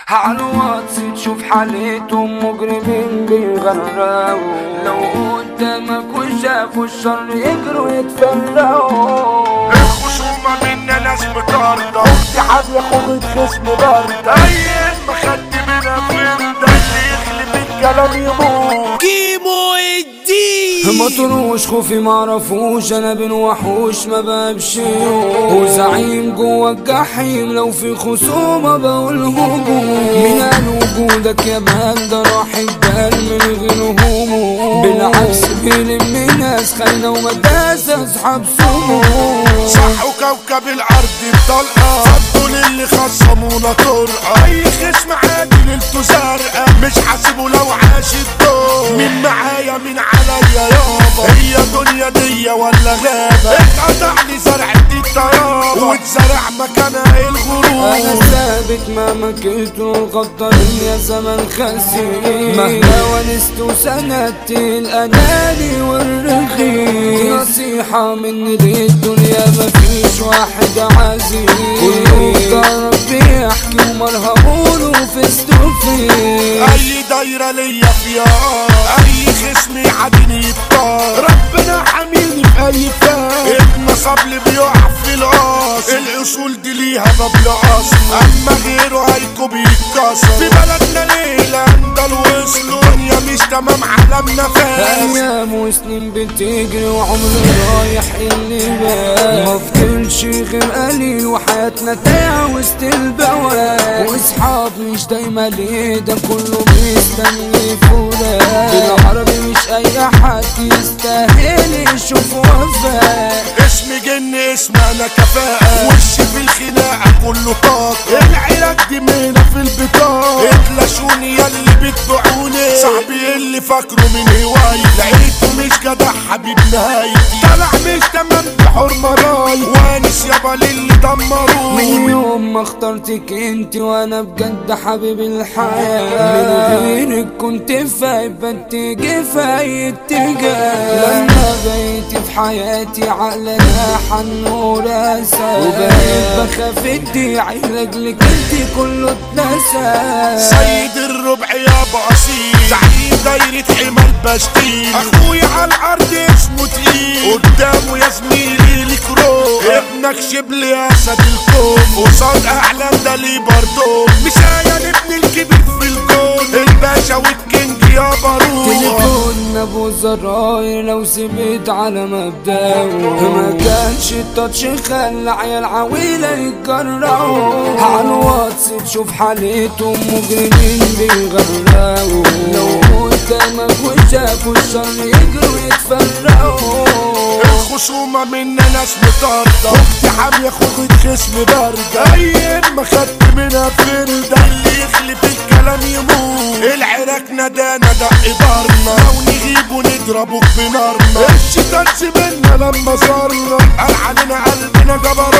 على الواتس تشوف حالتهم مجرمين بيغرقوا لو قدامك وشافوا الشر يجروا يتفرقوا الخصومة منا ناس مطاردة اختي حامية خوجة خصم باردة أيام ما خدت منها فردة اللي يخلف الكلام يموت كيمو الدين ما طروش خوفي معرفوش انا بين وحوش ما بمشيوش وزعيم جوا الجحيم لو في خصومة بقول هجوم من قال وجودك يا مان ده راح البال من غير هموم بالعكس بيلم ناس خاينة ومداس اصحاب سموم صح وكوكب الأرض بطلقة صدوا للي خصمونا طرقة أي خصم عادي ليلته زرقاء مش حاسبه لو عاش الدور مين معايا مين عليا يابا هي دنيا دي ولا غابة اتقطع لي زرعة الطيابة واتزرع مكانها انا الغرور ثابت مهما كنت غدارين يا زمن خسير مهما ونست وسندت الاناني والرخيص دي نصيحة مني للدنيا مفيش واحد عزيز كله جرب بيحكي ومرهقوله في ستوفي اي دايرة ليا فيها اي خصم يعديني يبطال ربنا حاميني في اي فاس ابن صبل بيقع في القاص الاصول دي ليها باب اصل اما غيره هيكو بيتكسر في بلدنا ليلة اندل وصل دنيا مش تمام عالمنا فاس ايام وسنين بتجري وعمري رايح اللي بال ما فضلش غير قليل وحياتنا تايه وسط البواب واصحاب مش دايما ليه ده كله مستني فلان بالعربي مش اي حد يستاهل يشوف وفاء اسم جن اسم انا كفاءة وشي في الخناقة كله طاقة العلاج دي مهنة في البطاقة اتلاشوني ياللي بتبيعوني صاحبي اللي فاكره من هواية لقيته مش جدع حبيب نهايتي طلع مش تمام بحرمة راي وانس يابا للي من دمروه يوم ما اخترتك انت وانا بجد حبيب الحياة من غيرك كنت فايق بتيجي في اي اتجاه لما بقيت في حياتي عقلنا حن وراسة وبقيت بخاف ادعي لاجلك انت كله اتنسى سيد الربع يابا اصيل زعيم دايرة حمى البشتيل اخويا على الارض اسمه تقيل قدامه يا زميلي ليك روح ابنك شبل يا اسد الكون قصاد اعلام ده ليه برضه مشايا ابن الكبير في الكون الباشا والكينج يا باروح تليفون ابو زراير لو سبت على مبدأه ما كانش التاتش خلى عيال عويلة يتجرأوا على الواتس تشوف حالتهم مجرمين بيغرقوا لو قدامك وشافوا الشر يجروا يتفرقوا الخصومة منا ناس مطاردة اختي حامية خوجة خصم باردة ايام ما خدت منها فردة اللي يخلف الكلام يموت العراك ندانا دق دارنا لو نغيب ونضربك بنارنا الشيطان سيبنا لما صارنا قال علينا قلبنا جبروت